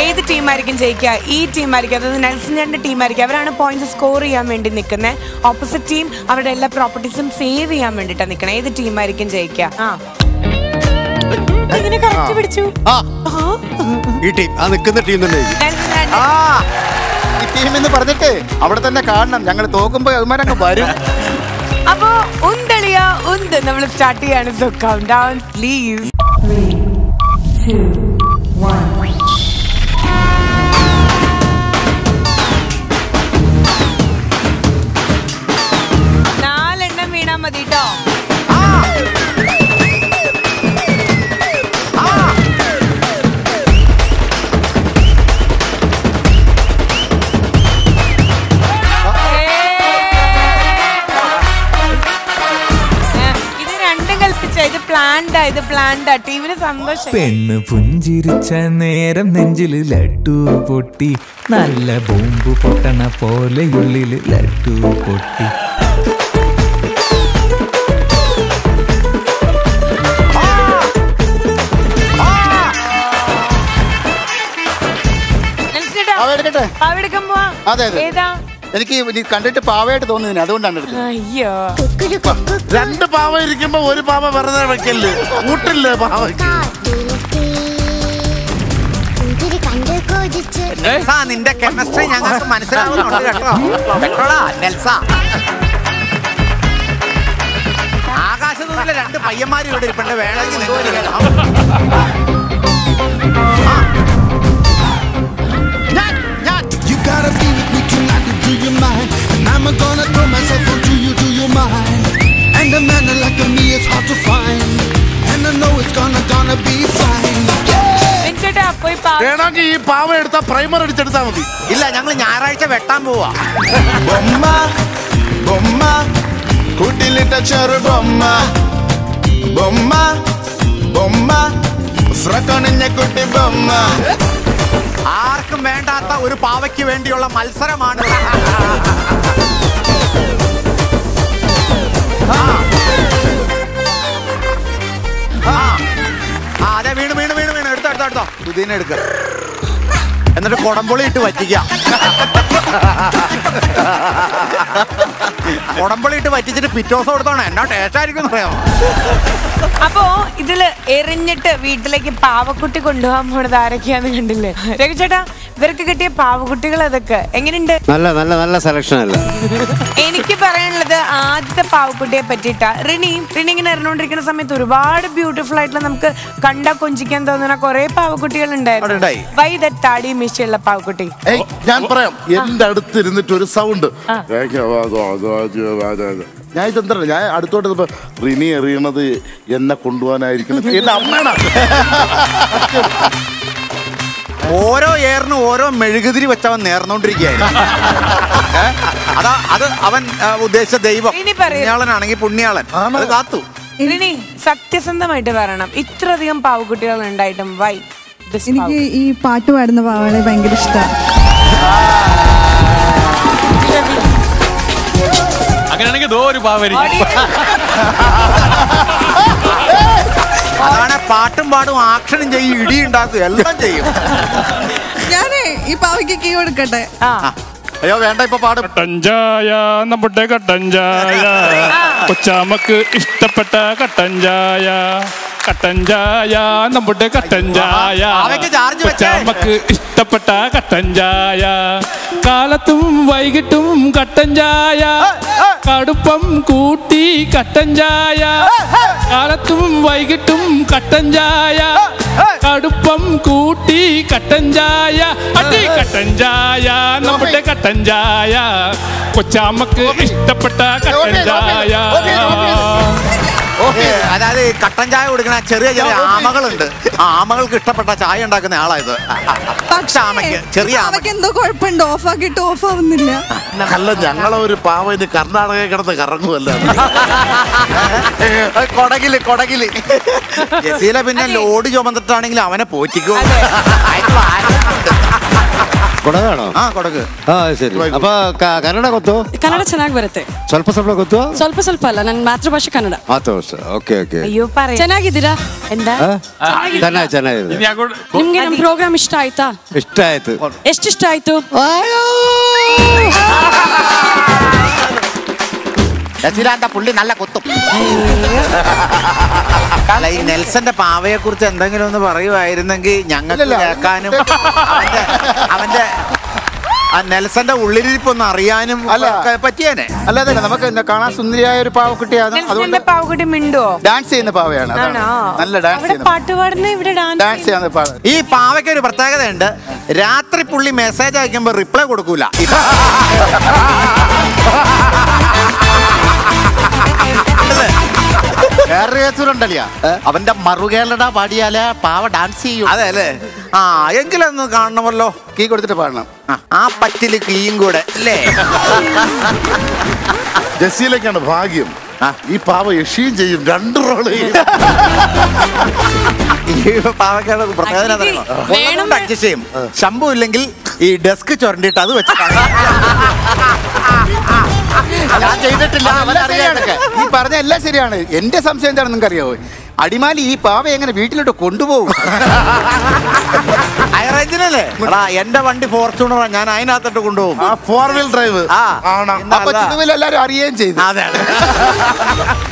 ഏത് ടീമായിരിക്കും ജയിക്കുക ഈ ടീമായിരിക്കും അതായത് നെൽസന്റെ ടീമായിരിക്കും അവരാണ് പോയിന്റ്സ് സ്കോർ ചെയ്യാൻ വേണ്ടി നിൽക്കുന്നത് ഓപ്പോസിറ്റ് ടീം അവരുടെ എല്ലാ പ്രോപ്പർട്ടീസും സേവ് ചെയ്യാൻ വേണ്ടിയിട്ടാണ് നിൽക്കുന്നത് ഏത് ടീമായിരിക്കും ജയിക്കുക ആ എങ്ങനെ കറക്റ്റ് പിടിച്ചു ആ ഈ ടീം ആ നിൽക്കുന്ന ടീം തന്നെ ആയിരിക്കും. നെൽസൺ ആ ഈ ടീം എന്ന് പറഞ്ഞിട്ട് അവിടെ തന്നെ കാണണം ഞങ്ങൾ തോക്കുമ്പോ അവന്മാരങ്ങ് വരും അപ്പോ ഉന്തളിയ ഉന്ത് നമ്മൾ സ്റ്റാർട്ട് ചെയ്യാണ് സോ കൗണ്ട് ഡൗൺ പ്ലീസ് നാലെണ്ണം വീണാ മതി കേട്ടോ ഇത് രണ്ടും കൽപ്പിച്ച ഇത് പ്ലാൻഡാ ഇത് പ്ലാൻഡാ ടീമിന് സന്തോഷം പെണ്ണ് പുഞ്ചിരിച്ച നേരം നെഞ്ചില് ലഡു പൊട്ടി നല്ല ബോംബ് പൊട്ടണ പോലെയുള്ളില് ലഡു പൊട്ടി നെൽസണേട്ടാ, പാവ എടുക്കട്ടെ പാവെടുക്കാൻ പോവാ അതെ, അതെ. ഏതാ എനിക്ക് ഇത് കണ്ടിട്ട് പാവയായിട്ട് തോന്നുന്നതിന് അതുകൊണ്ടാണ് എടുത്തത് അയ്യോ രണ്ട് പാവ ഇരിക്കുമ്പോ ഒരു പാവ വെറുതെ വെക്കല്ലേ കൂട്ടില്ലേ പാവയ്ക്ക് നെൽസ, നിന്റെ കെമിസ്ട്രി ഞങ്ങൾക്ക് മനസ്സിലാവുന്നുണ്ട് കേട്ടോ കേട്ടോടാ നെൽസ ആകാശത്തിലെ രണ്ട് പയ്യന്മാർ ഇവിടെ ഇരിപ്പുണ്ട് വേണമെങ്കിൽ നിങ്ങൾക്ക് കേൾക്കാം. ആ. ഞാൻ ഞാൻ You gotta be with me tonight to do your mind. And I'm gonna throw myself onto you, do your mind. And a man like me is hard to find. And I know it's gonna, gonna be fine. നെൽസേട്ടാ പോയി പാവ വേണമെങ്കിൽ ഈ പാവ എടുത്താ primer അടിച്ചെടുത്താ മതി ഇല്ല ഞങ്ങൾ ഞായറാഴ്ച വെട്ടാൻ പോവാ ബൊമ്മ ബൊമ്മ കൂട്ടിലിട്ട ചെറു ബൊമ്മ ബൊമ്മ ബൊമ്മ ഫ്രക്കണിഞ്ഞ കുട്ടി ബൊമ്മ ആർക്കും വേണ്ടാത്ത ഒരു പാവയ്ക്ക് വേണ്ടിയുള്ള മത്സരമാണ് ആ. ആ. ആ, അതെ വീണ് വീണ് വീണ് വീണ് എടുത്തോ എടുത്തോ എടുത്തോ ഇതിനെ എടുക്ക എന്നിട്ട് കൊടംപുളി ഇട്ട് വറ്റിക്കാം കൊടംപുളി ഇട്ട് വറ്റിച്ചിട്ട് പിറ്റോസം കൊടുത്തോണേ എന്നാ ടേസ്റ്റ് ആയിരിക്കും പറയാമോ അപ്പോ ഇതില് എറിഞ്ഞിട്ട് വീട്ടിലേക്ക് പാവക്കുട്ടി കൊണ്ടുപോകാൻ പോണത് ആരൊക്കെയാന്ന് കണ്ടില്ലേ രഘുചേട്ടാ ഇവർക്ക് കിട്ടിയ പാവക്കുട്ടികൾ അതൊക്കെ എങ്ങനെയുണ്ട് നല്ല നല്ല നല്ല സെലക്ഷൻ അല്ല എനിക്ക് പറയാനുള്ളത് ആദ്യത്തെ പാവക്കുട്ടിയെ പറ്റിയിട്ടാ റിണി റിണി ഇങ്ങനെ എറിഞ്ഞോണ്ടിരിക്കുന്ന സമയത്ത് ഒരുപാട് ബ്യൂട്ടിഫുൾ ആയിട്ടുള്ള നമുക്ക് കണ്ട കൊഞ്ചിക്കാൻ തോന്നുന്ന കുറെ പാവക്കുട്ടികൾ അവിടെ ഉണ്ടായിരുന്നു ഉണ്ടായി. വൈ ദ താടി മിഷയുള്ള പാവക്കുട്ടി ഏയ് ഞാൻ പറയാം എന്റെ അടുത്ത് ഇരുന്നിട്ട് ഒരു സൗണ്ട് ഞാൻ ഇതെന്താ ഞാൻ അടുത്തോട്ട് ഇരുന്നപ്പോ റിനി എറിയണത് എന്നെ കൊണ്ടുപോകാനായിരിക്കണം എന്റെ അമ്മയാണ് ഓരോ ഏറിനും ഓരോ മെഴുകുതിരി വെച്ചവൻ നേർന്നോണ്ടിരിക്കുകയായിരുന്നു ഏ? അതാ അത് അവൻ ആ, ഉദ്ദേശിച്ച ദൈവം ഇനി പറയൂ. പുണ്യാളനാണെങ്കിൽ പുണ്യാളൻ അത് കാത്തു റിണി സത്യസന്ധമായിട്ട് പറയണം ഇത്രയധികം പാവക്കുട്ടികൾ ഉണ്ടായിട്ടും വൈ എനിക്ക് ഈ പാട്ട് പാടുന്ന പാവകളെ ഭയങ്കര ഇഷ്ടമാണ് അങ്ങനെയാണെങ്കിൽ ദോ ഒരു പാവരി അതാണ് പാട്ടും പാടും ആക്ഷനും ചെയ്യും ഇടി ഉണ്ടാക്കും എല്ലാം ചെയ്യും ഞാനേ ഈ പാവയ്ക്ക് കീ കൊടുക്കട്ടെ ആ അയ്യോ വേണ്ട ഇപ്പൊ പാടും കട്ടൻ ചായ നമ്മുടെ കട്ടൻ ചായ കൊച്ചാമക്ക് ഇഷ്ടപ്പെട്ട കട്ടൻ ചായ കട്ടൻ ചായ നമ്മുടെ കട്ടൻ ചായ അവയ്ക്ക് ചാർജ് വെച്ചേ. കൊച്ചാമക്ക് ഇഷ്ടപ്പെട്ട കട്ടൻ ചായ കാലത്തും വൈകിട്ടും കട്ടൻ ചായ കടുപ്പം കൂട്ടി കട്ടൻ ചായ കാലത്തും വൈകിട്ടും കട്ടൻ ചായ കടുപ്പം കൂട്ടി കട്ടൻ ചായ അടി കട്ടൻ ചായ നമ്മുടെ കട്ടൻ ചായ കൊച്ചാമ്മക്ക് ഇഷ്ടപ്പെട്ട കട്ടൻ ചായ ഏ, അതായത് ഈ കട്ടൻ ചായ കൊടുക്കണ ചെറിയ ചെറിയ ആമകളുണ്ട് ആ ആമകൾക്ക് ഇഷ്ടപ്പെട്ട ചായ ഉണ്ടാക്കുന്ന ആളായത് പക്ഷേ ആമയ്ക്ക് ചെറിയ ആമ പാവയ്ക്ക് എന്തോ കുഴപ്പമുണ്ട് ഓഫ് ആക്കിയിട്ട് ഓഫ് ആവുന്നില്ല അല്ല ഞങ്ങളെ ഒരു പാവ ഇനി കർണാടക കിടന്ന് കറങ്ങുമല്ല കൊടകില് കൊടകില് ജസീല പിന്നെ അതെ. ലോഡ് ചുമന്നിട്ടാണെങ്കിൽ അവനെ പോറ്റിക്കോ അതെ. അതിനുള്ള ആരോഗ്യമുണ്ട്. ಕೊಡಗಾಣೋ ಹಾ ಕೊಡಗು ಹಾ ಸರಿ ಅಪ್ಪ ಕ- ಕನ್ನಡ ಗೊತ್ತು ಕನ್ನಡ ಚೆನ್ನಾಗಿ ಬರುತ್ತೆ ಸ್ವಲ್ಪ ಸ್ವಲ್ಪ ಗೊತ್ತು ಸ್ವಲ್ಪ ಸ್ವಲ್ಪ ಅಲ್ಲ ನನ್ನ ಮಾತೃಭಾಷೆ ಕನ್ನಡ ಆತು ಓಕೆ ಓಕೆ ಅಯ್ಯೋ പറ ಚೆನ್ನಾಗಿದ್ದೀರಾ എന്താ ಚೆನ್ನಾಗಿ ಚೆನ್ನಾಗಿದೆ ನಿಮ್ಗೆ ನಮ್ಮ ಪ್ರೋಗ್ರಾಮ್ ಇಷ್ಟ ಆಯ್ತಾ ಇಷ್ಟ ಆಯ್ತು ಎಷ್ಟು ಇಷ್ಟ ಆಯ್ತು നസീലാന്ത പുള്ളി നല്ല കൊത്തും അല്ല ഈ നെൽസന്റെ പാവയെ കുറിച്ച് എന്തെങ്കിലും ഒന്ന് പറയുമായിരുന്നെങ്കിൽ ഞങ്ങൾക്ക് ഇല്ലല്ല. കേൾക്കാനും അവന്റെ അവന്റെ ആ നെൽസന്റെ ഉള്ളിലിരിപ്പൊന്ന് അറിയാനും അല്ല. ഒക്കെ പറ്റിയേനെ അല്ലാതെ നമുക്ക് എന്താ കാണാൻ സുന്ദരിയായ ഒരു പാവക്കുട്ടിയാണ് അതുകൊണ്ട് നെൽസന്റെ പാവക്കുട്ടി മിണ്ടോ ഡാൻസ് ചെയ്യുന്ന പാവയാണ് അതാണ്. ആണോ നല്ല ഡാൻസ് അവിടെ ചെയ്യുന്ന പാട്ട് പാടുന്ന ഇവിടെ ഡാൻസ് ഡാൻസ് ചെയ്യുന്ന പാവ ഈ പാവയ്ക്ക് ഒരു പ്രത്യേകതയുണ്ട് രാത്രി പുള്ളി മെസ്സേജ് അയക്കുമ്പോ റിപ്ലൈ കൊടുക്കൂല വേറൊരു കേസുണ്ടല്ലോ അവന്റെ മറുകേരളട പാടിയാലേ പാവ ഡാൻസ് ചെയ്യും അതെ അല്ലേ ആ എങ്കിലൊന്ന് കാണണമല്ലോ കീ കൊടുത്തിട്ട് പാടണം ആ, ആ പറ്റില് കീയും കൂടെ അല്ലേ ജസീലക്കാണ് ഭാഗ്യം ഈ പാവ യഷിയും ചെയ്യും രണ്ട് റോള് ചെയ്യും ഈ പാവയ്ക്കുള്ള പ്രത്യേകത എന്താ അറിയുമോ? ഉള്ളതുകൊണ്ട് adjust ചെയ്യും ശമ്പു ഇല്ലെങ്കിൽ ഈ ഡെസ്ക് ചുരണ്ടിട്ട് അത് വെച്ചിട്ടാണ് ഞാൻ ചെയ്തിട്ടില്ല അവനറിയാം ഇതൊക്കെ. ഈ പറഞ്ഞ എല്ലാം ശരിയാണ് എന്റെ സംശയം എന്താണെന്ന് നിങ്ങൾക്ക് അറിയാവോ അടിമാലി ഈ പാവ എങ്ങനെ വീട്ടിലോട്ട് കൊണ്ടുപോകും ഹൈറേഞ്ചിനല്ലേ എടാ എന്റെ വണ്ടി ഫോർച്യൂണറാ ഞാൻ അതിനകത്തോട്ട് കൊണ്ടുപോകും ആ ഫോർ വീൽ ഡ്രൈവ് ആ ആണോ അപ്പൊ ചുതുവിൽ എല്ലാരും അറിയുകയും ചെയ്തു അതെ അതെ